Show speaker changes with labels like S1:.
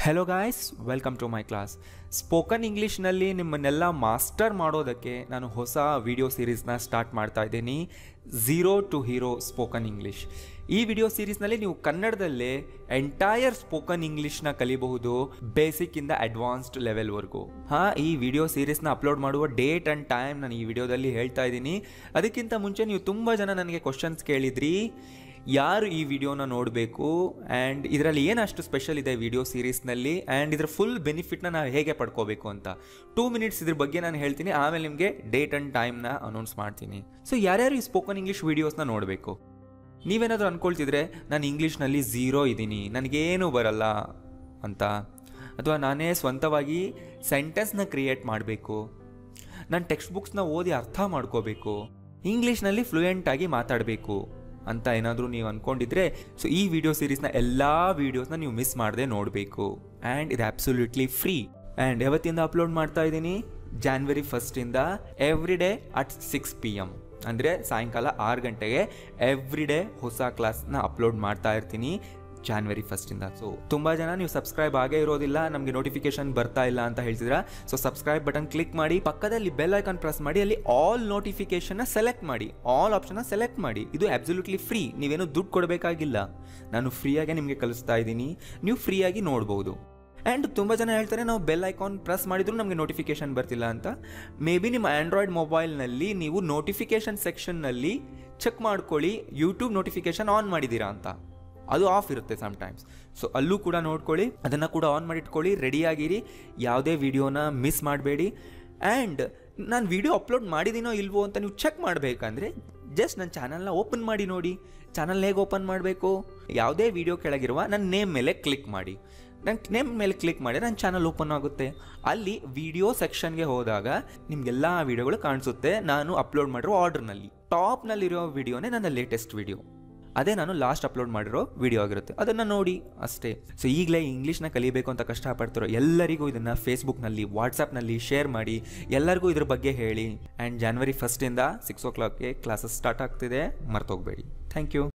S1: hello guys welcome to my class spoken ಇಂಗ್ಲೀಷ್ನಲ್ಲಿ ನಿಮ್ಮನ್ನೆಲ್ಲ master ಮಾಡೋದಕ್ಕೆ ನಾನು ಹೊಸ ವಿಡಿಯೋ ಸೀರೀಸ್ನ ಸ್ಟಾರ್ಟ್ ಮಾಡ್ತಾ ಇದ್ದೀನಿ zero to hero spoken English ಈ ವಿಡಿಯೋ ಸೀರೀಸ್ನಲ್ಲಿ ನೀವು ಕನ್ನಡದಲ್ಲೇ ಎಂಟೈರ್ ಸ್ಪೋಕನ್ ಇಂಗ್ಲೀಷ್ನ ಕಲಿಬಹುದು ಬೇಸಿಕ್ಕಿಂದ ಅಡ್ವಾನ್ಸ್ಡ್ ಲೆವೆಲ್ವರೆಗೂ ಹಾಂ ಈ ವಿಡಿಯೋ ಸೀರೀಸ್ನ ಅಪ್ಲೋಡ್ ಮಾಡುವ ಡೇಟ್ ಆ್ಯಂಡ್ ಟೈಮ್ ನಾನು ಈ ವಿಡಿಯೋದಲ್ಲಿ ಹೇಳ್ತಾ ಇದ್ದೀನಿ ಅದಕ್ಕಿಂತ ಮುಂಚೆ ನೀವು ತುಂಬ ಜನ ನನಗೆ ಕ್ವಶನ್ಸ್ ಕೇಳಿದ್ರಿ ಯಾರು ಈ ವಿಡಿಯೋನ ನೋಡಬೇಕು ಆ್ಯಂಡ್ ಇದರಲ್ಲಿ ಏನಷ್ಟು ಸ್ಪೆಷಲ್ ಇದೆ ವಿಡಿಯೋ ಸೀರೀಸ್ನಲ್ಲಿ ಆ್ಯಂಡ್ ಇದರ ಫುಲ್ ಬೆನಿಫಿಟ್ನ ನಾವು ಹೇಗೆ ಪಡ್ಕೋಬೇಕು ಅಂತ ಟೂ ಮಿನಿಟ್ಸ್ ಇದ್ರ ಬಗ್ಗೆ ನಾನು ಹೇಳ್ತೀನಿ ಆಮೇಲೆ ನಿಮಗೆ ಡೇಟ್ ಆ್ಯಂಡ್ ಟೈಮ್ನ ಅನೌನ್ಸ್ ಮಾಡ್ತೀನಿ ಸೊ ಯಾರ್ಯಾರು ಈ ಸ್ಪೋಕನ್ ಇಂಗ್ಲೀಷ್ ವೀಡಿಯೋಸ್ನ ನೋಡಬೇಕು ನೀವೇನಾದರೂ ಅಂದ್ಕೊಳ್ತಿದ್ರೆ ನಾನು ಇಂಗ್ಲೀಷ್ನಲ್ಲಿ ಝೀರೋ ಇದ್ದೀನಿ ನನಗೇನು ಬರಲ್ಲ ಅಂತ ಅಥವಾ ನಾನೇ ಸ್ವಂತವಾಗಿ ಸೆಂಟೆನ್ಸ್ನ ಕ್ರಿಯೇಟ್ ಮಾಡಬೇಕು ನಾನು ಟೆಕ್ಸ್ಟ್ ಬುಕ್ಸ್ನ ಓದಿ ಅರ್ಥ ಮಾಡ್ಕೋಬೇಕು ಇಂಗ್ಲೀಷ್ನಲ್ಲಿ ಫ್ಲೂಯೆಂಟಾಗಿ ಮಾತಾಡಬೇಕು ಅಂತ ಏನಾದರೂ ನೀವು ಅಂದ್ಕೊಂಡಿದ್ರೆ ಸೊ ಈ ವಿಡಿಯೋ ಸೀರೀಸ್ನ ಎಲ್ಲ ವೀಡಿಯೋಸ್ನ ನೀವು ಮಿಸ್ ಮಾಡದೆ ನೋಡಬೇಕು ಆ್ಯಂಡ್ ಇದು ಆಬ್ಸಲ್ಯೂಟ್ಲಿ ಫ್ರೀ ಆ್ಯಂಡ್ ಯಾವತ್ತಿಂದ ಅಪ್ಲೋಡ್ ಮಾಡ್ತಾ ಇದ್ದೀನಿ ಜಾನ್ವರಿ ಫಸ್ಟಿಂದ every day at six P M ಅಂದರೆ ಸಾಯಂಕಾಲ ಆರು ಗಂಟೆಗೆ ಎವ್ರಿ ಡೇ ಹೊಸ ಕ್ಲಾಸ್ನ ಅಪ್ಲೋಡ್ ಮಾಡ್ತಾ ಇರ್ತೀನಿ ಜಾನ್ವರಿ ಫಸ್ಟಿಂದ ಸೊ ತುಂಬ ಜನ ನೀವು ಸಬ್ಸ್ಕ್ರೈಬ್ ಆಗೇ ಇರೋದಿಲ್ಲ ನಮಗೆ ನೋಟಿಫಿಕೇಶನ್ ಬರ್ತಾ ಇಲ್ಲ ಅಂತ ಹೇಳ್ತಿದ್ರ ಸೊ ಸಬ್ಸ್ಕ್ರೈಬ್ ಬಟನ್ ಕ್ಲಿಕ್ ಮಾಡಿ ಪಕ್ಕದಲ್ಲಿ ಬೆಲ್ ಐಕಾನ್ ಪ್ರೆಸ್ ಮಾಡಿ ಅಲ್ಲಿ ಆಲ್ ನೋಟಿಫಿಕೇಶನ್ನ ಸೆಲೆಕ್ಟ್ ಮಾಡಿ ಆಲ್ ಆಪ್ಷನ್ನ ಸೆಲೆಕ್ಟ್ ಮಾಡಿ ಇದು ಅಬ್ಸಲ್ಯೂಟ್ಲಿ ಫ್ರೀ ನೀವೇನು ದುಡ್ಡು ಕೊಡಬೇಕಾಗಿಲ್ಲ ನಾನು ಫ್ರೀಯಾಗೆ ನಿಮಗೆ ಕಲಿಸ್ತಾ ಇದ್ದೀನಿ ನೀವು ಫ್ರೀಯಾಗಿ ನೋಡ್ಬೋದು ಆ್ಯಂಡ್ ತುಂಬ ಜನ ಹೇಳ್ತಾರೆ ನಾವು ಬೆಲ್ ಐಕಾನ್ ಪ್ರೆಸ್ ಮಾಡಿದ್ರು ನಮಗೆ ನೋಟಿಫಿಕೇಶನ್ ಬರ್ತಿಲ್ಲ ಅಂತ ಮೇ ಬಿ ನಿಮ್ಮ ಆ್ಯಂಡ್ರಾಯ್ಡ್ ಮೊಬೈಲ್ನಲ್ಲಿ ನೀವು ನೋಟಿಫಿಕೇಶನ್ ಸೆಕ್ಷನ್ನಲ್ಲಿ ಚೆಕ್ ಮಾಡ್ಕೊಳ್ಳಿ ಯೂಟ್ಯೂಬ್ ನೋಟಿಫಿಕೇಶನ್ ಆನ್ ಮಾಡಿದ್ದೀರಾ ಅಂತ ಅದು ಆಫ್ ಇರುತ್ತೆ ಸಮ್ಟೈಮ್ಸ್ ಸೊ ಅಲ್ಲೂ ಕೂಡ ನೋಡ್ಕೊಳ್ಳಿ ಅದನ್ನು ಕೂಡ ಆನ್ ಮಾಡಿಟ್ಕೊಳ್ಳಿ ರೆಡಿಯಾಗಿರಿ ಯಾವುದೇ ವಿಡಿಯೋನ ಮಿಸ್ ಮಾಡಬೇಡಿ ಆ್ಯಂಡ್ ನಾನು ವಿಡಿಯೋ ಅಪ್ಲೋಡ್ ಮಾಡಿದ್ದೀನೋ ಇಲ್ವೋ ಅಂತ ನೀವು ಚೆಕ್ ಮಾಡಬೇಕಂದ್ರೆ ಜಸ್ಟ್ ನನ್ನ ಚಾನಲ್ನ ಓಪನ್ ಮಾಡಿ ನೋಡಿ ಚಾನಲ್ ಹೇಗೆ ಓಪನ್ ಮಾಡಬೇಕು ಯಾವುದೇ ವಿಡಿಯೋ ಕೆಳಗಿರುವ ನನ್ನ ನೇಮ್ ಮೇಲೆ ಕ್ಲಿಕ್ ಮಾಡಿ ನನ್ನ ನೇಮ್ ಮೇಲೆ ಕ್ಲಿಕ್ ಮಾಡಿ ನನ್ನ ಚಾನಲ್ ಓಪನ್ ಆಗುತ್ತೆ ಅಲ್ಲಿ ವಿಡಿಯೋ ಸೆಕ್ಷನ್ಗೆ ಹೋದಾಗ ನಿಮಗೆಲ್ಲ ವಿಡಿಯೋಗಳು ಕಾಣಿಸುತ್ತೆ ನಾನು ಅಪ್ಲೋಡ್ ಮಾಡಿರೋ ಆರ್ಡರ್ನಲ್ಲಿ ಟಾಪ್ನಲ್ಲಿರೋ ವಿಡಿಯೋನೇ ನನ್ನ ಲೇಟೆಸ್ಟ್ ವಿಡಿಯೋ ಅದೇ ನಾನು ಲಾಸ್ಟ್ ಅಪ್ಲೋಡ್ ಮಾಡಿರೋ ವಿಡಿಯೋ ಆಗಿರುತ್ತೆ ಅದನ್ನು ನೋಡಿ ಅಷ್ಟೇ ಸೊ ಈಗಲೇ ಇಂಗ್ಲೀಷ್ನ ಕಲಿಬೇಕು ಅಂತ ಕಷ್ಟಪಡ್ತಿರೋ ಎಲ್ಲರಿಗೂ ಇದನ್ನು ಫೇಸ್ಬುಕ್ನಲ್ಲಿ ವಾಟ್ಸಪ್ನಲ್ಲಿ ಶೇರ್ ಮಾಡಿ ಎಲ್ಲರಿಗೂ ಇದ್ರ ಬಗ್ಗೆ ಹೇಳಿ ಆ್ಯಂಡ್ ಜಾನ್ವರಿ ಫಸ್ಟಿಂದ ಸಿಕ್ಸ್ ಓ ಕ್ಲಾಕ್ಗೆ ಕ್ಲಾಸಸ್ ಸ್ಟಾರ್ಟ್ ಆಗ್ತಿದೆ ಮರ್ತೋಗ್ಬೇಡಿ ಥ್ಯಾಂಕ್ ಯು